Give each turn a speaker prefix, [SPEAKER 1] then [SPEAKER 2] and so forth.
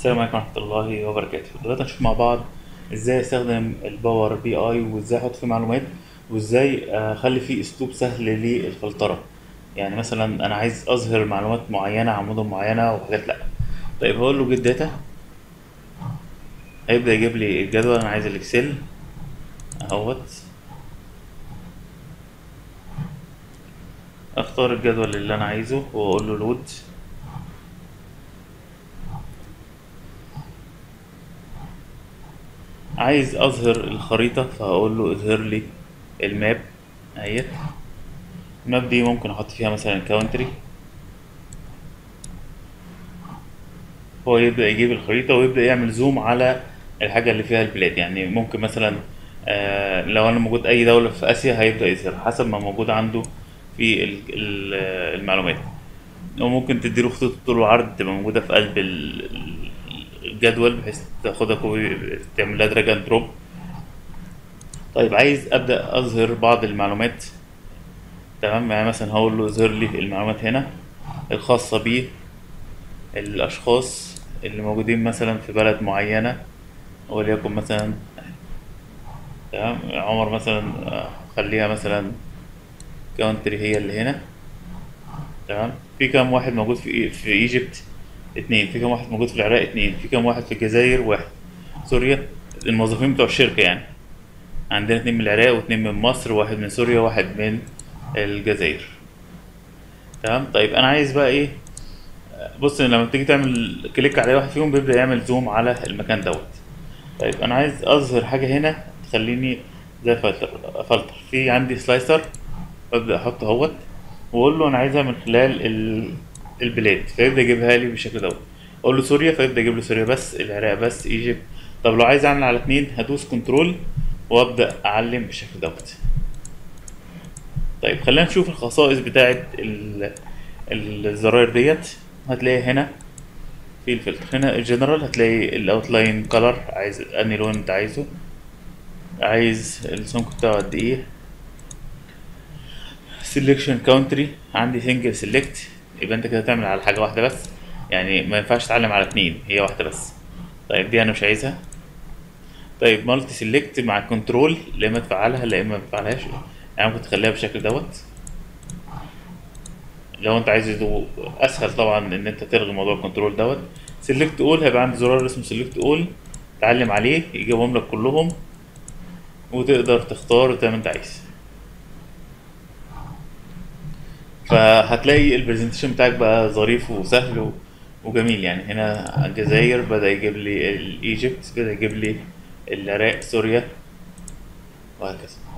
[SPEAKER 1] السلام عليكم ورحمة الله وبركاته دلوقتي هنشوف مع بعض ازاي استخدم الباور بي اي وازاي احط فيه معلومات وازاي اخلي فيه اسلوب سهل للفلترة يعني مثلا انا عايز اظهر معلومات معينة عن مدن معينة وحاجات لا طيب هقول له جيت داتا هيبدأ يجيب لي الجدول انا عايز الاكسل اهوت اختار الجدول اللي انا عايزه واقول له لود عايز اظهر الخريطة فهقول له اظهر لي الماب اهيت الماب دي ممكن احط فيها مثلا كاونتري هو يبدأ يجيب الخريطة ويبدأ يعمل زوم على الحاجة اللي فيها البلاد يعني ممكن مثلا آه لو انا موجود اي دولة في اسيا هيبدأ يظهر حسب ما موجود عنده في ال- ال- المعلومات وممكن تديله خطوط طول وعرض تبقى موجودة في قلب ال- ال- الجدول بحيث تاخدها كوبي تعمل لها دراج اند دروب طيب عايز ابدا اظهر بعض المعلومات تمام يعني مثلا هقول له اظهر لي المعلومات هنا الخاصة بيه الاشخاص اللي موجودين مثلا في بلد معينة وليكن مثلا تمام عمر مثلا آه، خليها مثلا كونتري هي اللي هنا تمام في كام واحد موجود في إي- في ايجيبت اتنين في كام واحد موجود في العراق اتنين في كام واحد في الجزائر واحد سوريا الموظفين بتوع الشركة يعني عندنا اتنين من العراق واتنين من مصر وواحد من سوريا وواحد من الجزائر تمام طيب انا عايز بقى ايه بص لما تيجي تعمل كليك على واحد فيهم بيبدأ يعمل زوم على المكان دوت طيب انا عايز اظهر حاجة هنا تخليني زي فلتر فلتر في عندي سلايسر ببدأ احطه اهوت واقول له انا عايزها من خلال ال... البلاد فيبدأ يجيبها لي بالشكل دوت اقول له سوريا فيبدأ يجيب لي سوريا بس العراق بس ايجيبت طب لو عايز اعمل على اتنين هدوس كنترول وابدأ اعلم بالشكل دوت طيب خلينا نشوف الخصائص بتاعت ال- الزراير ديت هتلاقي هنا في الفلتر هنا الجنرال هتلاقي الاوتلاين كلر عايز انهي لون انت عايزه عايز السمك بتاعه قد ايه سيلكشن كاونتري عندي سنجل سيلكت يبقى انت كده تعمل على حاجه واحده بس يعني ما ينفعش تتعلم على اتنين هي واحده بس طيب دي انا مش عايزها طيب مالتي سيلكت مع كنترول لا اما تفعلها لا اما ما تفعلهاش يعني ممكن تخليها بالشكل دوت لو انت عايز يدو اسهل طبعا ان انت تلغي موضوع الكنترول دوت سيلكت اول هيبقى عندي زرار اسمه سيلكت اول تعلم عليه يجيبهم لك كلهم وتقدر تختار زي ما انت عايز فهتلاقي البرزنتيشن بتاعك بقى ظريف وسهل و- وجميل يعني هنا الجزائر بدأ يجيب لي الايجيبت بدأ يجيب لي العراق سوريا وهكذا